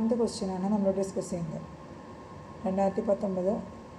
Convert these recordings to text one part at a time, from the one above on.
ഇരുപത്തൊന്നാമത്തെ ക്വസ്റ്റ്യനാണ് നമ്മൾ ഡിസ്കസ് ചെയ്യുന്നത് രണ്ടായിരത്തി പത്തൊമ്പത്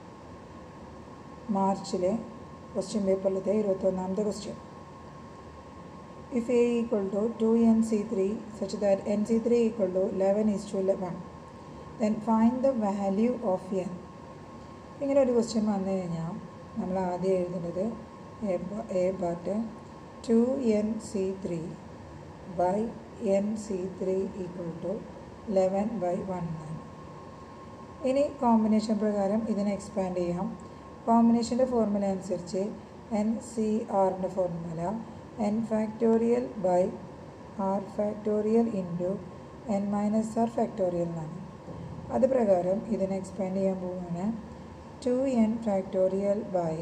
മാർച്ചിലെ ക്വസ്റ്റ്യൻ പേപ്പറിലത്തെ ഇരുപത്തൊന്നാമത്തെ question if a equal to two n C three such that n C three equal to eleven is to one then find the value of n ഇങ്ങനെ ഒരു ക്വസ്റ്റ്യൻ വന്നു കഴിഞ്ഞാൽ നമ്മൾ ആദ്യം എഴുതുന്നത് a part two n C three by n C three equal to eleven by one എന്നാണ് ഇനി combination പ്രകാരം ഇതിനെ എക്സ്പാൻഡ് ചെയ്യാം കോമ്പിനേഷൻ്റെ ഫോർമുല അനുസരിച്ച് എൻ സി ആറിൻ്റെ formula n factorial by r factorial into n minus r factorial എന്നാണ് അത് പ്രകാരം ഇതിനെ എക്സ്പാൻഡ് ചെയ്യാൻ പോവുകയാണ് two n factorial by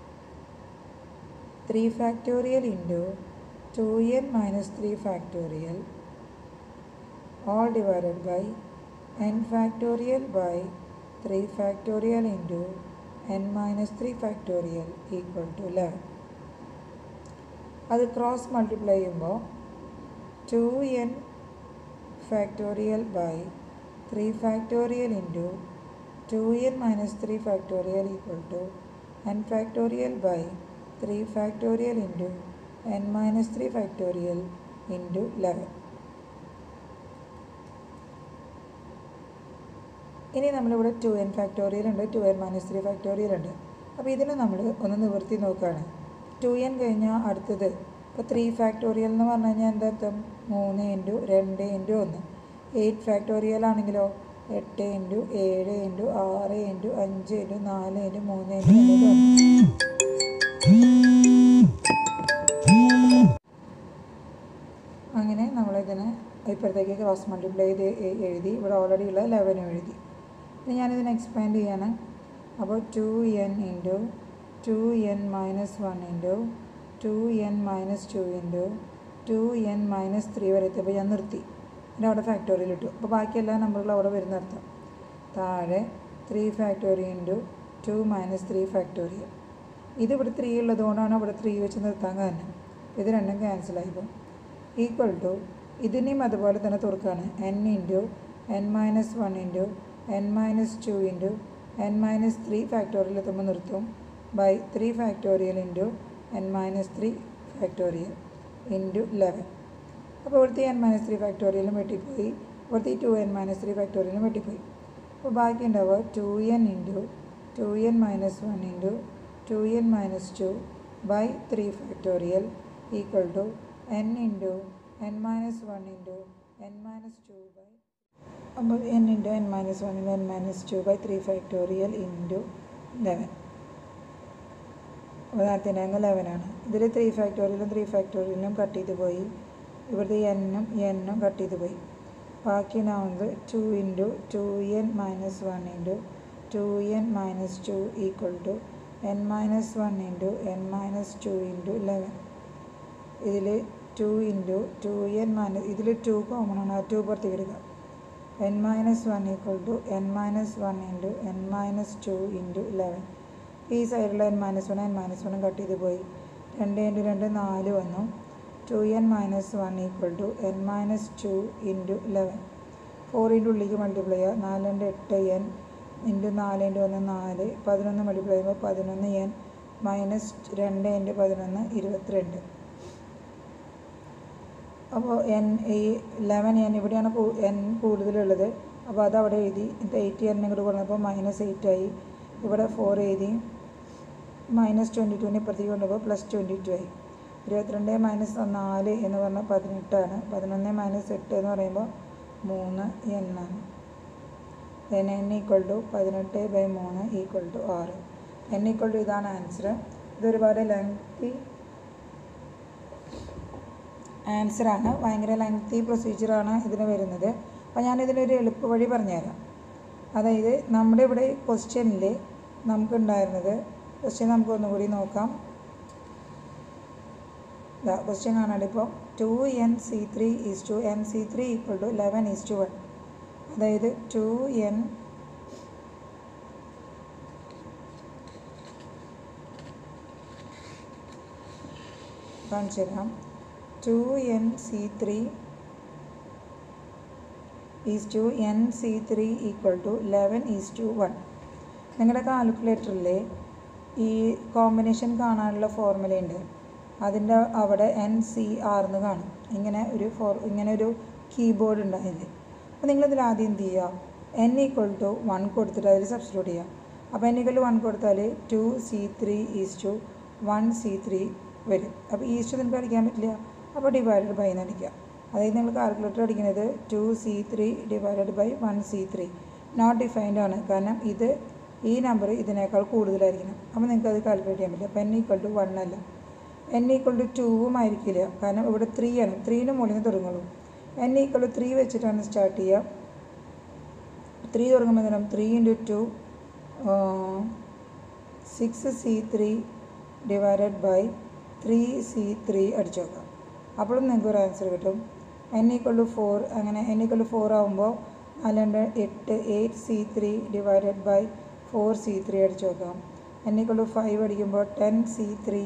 three factorial into two n minus three factorial all divided by n factorial by 3 factorial into n minus 3 factorial equal to 11 അത് cross multiply ചെയ്യുമ്പോൾ two n factorial by three factorial into two n minus three factorial equal to n factorial by three factorial into n minus three factorial into eleven ഇനി നമ്മളിവിടെ two n factorial ഉണ്ട് two n minus three factorial ഉണ്ട് അപ്പോൾ ഇതിനെ നമ്മൾ ഒന്ന് നിവർത്തി നോക്കുകയാണ് ടു എൻ കഴിഞ്ഞാൽ അടുത്തത് ഇപ്പോൾ ത്രീ ഫാക്ടോറിയൽ എന്ന് പറഞ്ഞു കഴിഞ്ഞാൽ എന്താ അർത്ഥം മൂന്ന് ഇൻറ്റു രണ്ട് ഇൻറ്റു ഒന്ന് എയ്റ്റ് ഫാക്ടോറിയൽ ആണെങ്കിലോ എട്ട് ഇൻറ്റു ഏഴ് ഇൻറ്റു ആറ് ഇൻറ്റു അഞ്ച് ഇൻറ്റു നാല് ഇൻറ്റു മൂന്ന് ഇൻറ്റു രണ്ട് ഒന്ന് അങ്ങനെ നമ്മളിതിനെ ഇപ്പോഴത്തേക്ക് ക്രോസ് മൾട്ടിപ്ലൈ ചെയ്ത് എ- എഴുതി ഇവിടെ ഓൾറെഡി ഉള്ള ലെവനും എഴുതി ഇനി ഞാനിതിനെ എക്സ്പാൻഡ് ചെയ്യാണ് അപ്പോൾ two n into two n minus one into two n minus two into two n minus three വരെ എത്തിയപ്പോൾ ഞാൻ നിർത്തി പിന്നെ അവിടെ ഫാക്ടോറിയൽ ഇട്ടു അപ്പോൾ ബാക്കി എല്ലാ നമ്പറുകളും അവിടെ വരുന്ന അർത്ഥം താഴെ three factorial into two minus three factorial ഇത് ഇവിടെ ത്രീ ഉള്ളത് കൊണ്ടാണ് ഇവിടെ ത്രീ വെച്ച് നിർത്താൻ കാരണം ഇത് രണ്ടും ക്യാൻസലായിപ്പോൾ ഈക്വൽ ടു ഇതിനെയും അതുപോലെ തന്നെ തുറക്കുകയാണ് n into n minus one into n minus two into n minus three factorial എത്തുമ്പോൾ നിർത്തും by three factorial into n minus three factorial into eleven അപ്പോൾ ഇവിടുത്തെ എൻ മൈനസ് ത്രീ ഫാക്ടോറിയലും വെട്ടിപ്പോയി ഇവിടുത്തെ ടു എൻ മൈനസ് ത്രീ ഫാക്ടോറിയലും വെട്ടിപ്പോയി അപ്പോൾ ബാക്കി ഉണ്ടാവുക two n into two n minus one into two n minus two by three factorial equal to n into n minus one into n minus two by അപ്പോൾ n into n minus one into n minus two by three factorial into eleven അപ്പോൾ നേരത്തെ ഉണ്ടായിരുന്ന ലെവനാണ് ഇതിൽ three ഫാക്ടോറിയലും three ഫാക്ടോറിയലും cut ചെയ്ത് പോയി ഇവിടുത്തെ എന്നും എന്നും കട്ട് ചെയ്ത് പോയി ബാക്കി ഉണ്ടാവുന്നത് two into two n minus one into two n minus two equal to n minus one into n minus two into eleven ഇതിൽ two into two n minus ഇതിൽ ടു കോമൺ ആണ് ആ ടു പുറത്തേക്ക് എടുക്കുക n minus one equal to n minus one into n minus two into eleven ഈ സൈഡിലുള്ള n minus one n minus വണ്ണും cut ചെയ്ത് പോയി രണ്ട് ഇൻറ്റു രണ്ട് നാല് വന്നു to n minus one equal to n minus two into eleven ഫോറിൻ്റെ ഉള്ളിലേക്ക് മൾട്ടിപ്ലൈ ചെയ്യുക നാല് രണ്ട് എട്ട് എൻ ഇൻറ്റു നാല് ഇൻറ്റു ഒന്ന് നാല് പതിനൊന്ന് മൾട്ടിപ്ലൈ ചെയ്യുമ്പോൾ പതിനൊന്ന് എൻ മൈനസ് രണ്ട് ഇൻറ്റു പതിനൊന്ന് ഇരുപത്തിരണ്ട് അപ്പോൾ എൻ ഈ ലെവൻ എൻ ഇവിടെയാണ് കൂ- എൻ കൂടുതലുള്ളത് അപ്പോൾ അത് അവിടെ എഴുതി എന്നിട്ട് എയ്റ്റ് എൻ ഇങ്ങോട്ട് കൊണ്ടുവന്നപ്പോൾ മൈനസ് എയ്റ്റ് ആയി ഇവിടെ ഫോർ എഴുതി മൈനസ് ട്വൻറ്റി ടുവിന് ഇപ്പുറത്തേക്ക് കൊണ്ടുപോകുമ്പോൾ പ്ലസ് ട്വൻറ്റി ടു ആയി ഇരുപത്തിരണ്ട് മൈനസ് നാല് എന്ന് പറഞ്ഞാൽ പതിനെട്ടാണ് പതിനൊന്ന് മൈനസ് എട്ട് എന്ന് പറയുമ്പോൾ മൂന്ന് എന്നാണ് ദെൻ എൻ ഈക്വൽ ടു പതിനെട്ട് ബൈ മൂന്ന് ഈക്വൽ ടു ആറ് എൻ ഈക്വൽ ടു ഇതാണ് ആൻസർ ഇതൊരുപാട് ലെങ്തി ആൻസറാണ് ഭയങ്കര ലെങ്തി പ്രൊസീജിയറാണ് ഇതിന് വരുന്നത് അപ്പോൾ ഞാനിതിനൊരു എളുപ്പ വഴി പറഞ്ഞുതരാം അതായത് നമ്മുടെ ഇവിടെ ക്വസ്റ്റ്യനിൽ നമുക്കുണ്ടായിരുന്നത് ക്വസ്റ്റ്യൻ നമുക്ക് ഒന്നുകൂടി നോക്കാം ക്വസ്റ്റ്യൻ കാണാണ്ട് ഇപ്പോൾ two n C three is to n C three equal to eleven is to one അതായത് ടു എൻ കാണിച്ചു തരാം two n C three is to n C three equal to eleven is to one നിങ്ങളുടെ കാൽക്കുലേറ്ററിൽ ഈ combination കാണാനുള്ള ഫോർമുലയുണ്ട് അതിൻ്റെ അവിടെ N C R എന്ന് കാണും ഇങ്ങനെ ഒരു ഫോർ ഇങ്ങനെ ഒരു കീബോർഡ് ഉണ്ട് അതിൽ അപ്പോൾ നിങ്ങളിതിൽ ആദ്യം എന്ത് ചെയ്യുക എൻ ഈക്വൽ ടു വൺ കൊടുത്തിട്ട് അതിൽ സബ്സ്റ്റിറ്റ്യൂട്ട് ചെയ്യുക അപ്പോൾ എൻ ഈക്വൽ ടു വൺ കൊടുത്താൽ two C three is to one C three വരും അപ്പോൾ ഈസ്റ്റ് നിങ്ങൾക്ക് അടിക്കാൻ പറ്റില്ല അപ്പോൾ ഡിവൈഡഡ് ബൈ എന്ന് അടിക്കുക അതായത് നിങ്ങൾ കാൽക്കുലേറ്റർ അടിക്കുന്നത് two C three divided by one C three not defined ആണ് കാരണം ഇത് ഈ നമ്പർ ഇതിനേക്കാൾ കൂടുതലായിരിക്കണം അപ്പോൾ നിങ്ങൾക്ക് അത് കാൽക്കുലേറ്റ് ചെയ്യാൻ പറ്റില്ല അപ്പോൾ എൻ ഈക്വൽ ടു വൺ അല്ല എൻ ഈക്വൽ ടു ടൂവും ആയിരിക്കില്ല കാരണം ഇവിടെ ത്രീ ആണ് ത്രീന് മുകളിൽ നിന്ന് തുടങ്ങുള്ളൂ എൻ ഈക്വൽ ടു ത്രീ വെച്ചിട്ടാണ് സ്റ്റാർട്ട് ചെയ്യുക ത്രീ തുടങ്ങുമ്പോൾ നേരം three into two six C three divided by three C three അടിച്ചു നോക്കാം അപ്പോഴും നിങ്ങൾക്ക് ഒരു ആൻസർ കിട്ടും എൻ ഈക്വൽ ടു ഫോർ അങ്ങനെ എൻ ഈക്വൽ ടു ഫോർ ആകുമ്പോൾ നാല് രണ്ട് എട്ട് eight C three divided by four C three അടിച്ചു നോക്കാം എൻ ഈക്വൽ ടു ഫൈവ് അടിക്കുമ്പോൾ ten C three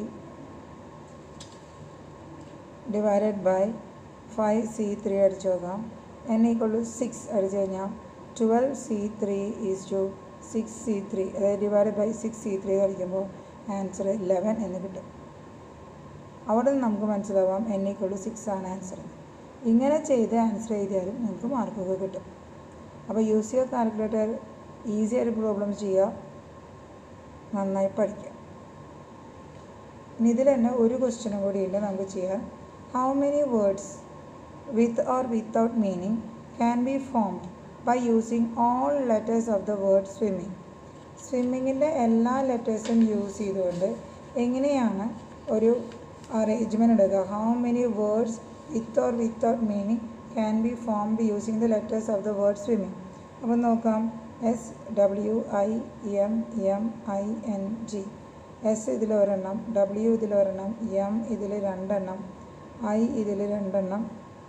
divided by five C three അടിച്ചു നോക്കാം എൻ ഈക്വൽ ടു സിക്സ് അടിച്ചു കഴിഞ്ഞാൽ twelve C three is to six C three അതായത് divide by six C three കളിക്കുമ്പോൾ answer eleven എന്ന് കിട്ടും അവിടെ നിന്ന് നമുക്ക് മനസ്സിലാവാം എൻ ഈക്വൾ ടു സിക്സ് ആണ് ആൻസർ ഇങ്ങനെ ചെയ്ത് ആൻസർ എഴുതിയാലും നിങ്ങൾക്ക് മാർക്കൊക്കെ കിട്ടും അപ്പോൾ യൂസ് ചെയ്യുക കാൽക്കുലേറ്റർ ഈസി ആയിട്ട് പ്രോബ്ലം ചെയ്യുക നന്നായി പഠിക്കുക ഇനി ഇതിൽ തന്നെ ഒരു ക്വസ്റ്റ്യനും കൂടി ഉണ്ട് നമുക്ക് ചെയ്യാൻ how many words with or without meaning can be formed by using all letters of the word swimming സ്വിമ്മിങ്ങിൻ്റെ എല്ലാ ലെറ്റേഴ്സും യൂസ് ചെയ്തുകൊണ്ട് എങ്ങനെയാണ് ഒരു അറേഞ്ച്മെൻറ്റ് എടുക്കുക how many words with or without meaning can be formed using the letters of the word swimming അപ്പം നോക്കാം S W I M M I N G S ഇതിൽ ഒരെണ്ണം ഡബ്ല്യു ഇതിൽ ഒരെണ്ണം എം ഇതിൽ രണ്ടെണ്ണം ഐ ഇതിൽ രണ്ടെണ്ണം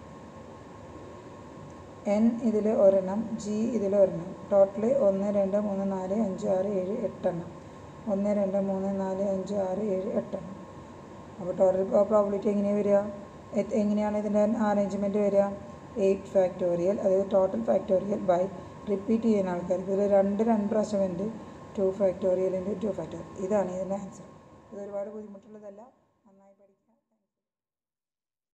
എൻ ഇതിൽ ഒരെണ്ണം ജി ഇതിൽ ഒരെണ്ണം ടോട്ടൽ ഒന്ന് രണ്ട് മൂന്ന് നാല് അഞ്ച് ആറ് ഏഴ് എട്ടെണ്ണം ഒന്ന് രണ്ട് മൂന്ന് നാല് അഞ്ച് ആറ് ഏഴ് എട്ടെണ്ണം അപ്പോൾ ടോട്ടൽ പ്രോബിലിറ്റി എങ്ങനെയാണ് വരിക എ- എങ്ങനെയാണ് ഇതിൻ്റെ അറേഞ്ച്മെൻറ്റ് വരിക എയ്റ്റ് ഫാക്ടോറിയൽ അതായത് ടോട്ടൽ ഫാക്ടോറിയൽ ബൈ റിപ്പീറ്റ് ചെയ്യുന്ന ആൾക്കാർക്ക് ഇതിൽ രണ്ട് രണ്ട് പ്രാവശ്യം ഉണ്ട് ടു ഫാക്ടോറിയൽ ഉണ്ട് ടു ഫാക്ടോറിയൽ ഇതാണ് ഇതിൻ്റെ ആൻസർ ഇത് ഒരുപാട് ബുദ്ധിമുട്ടുള്ളതല്ല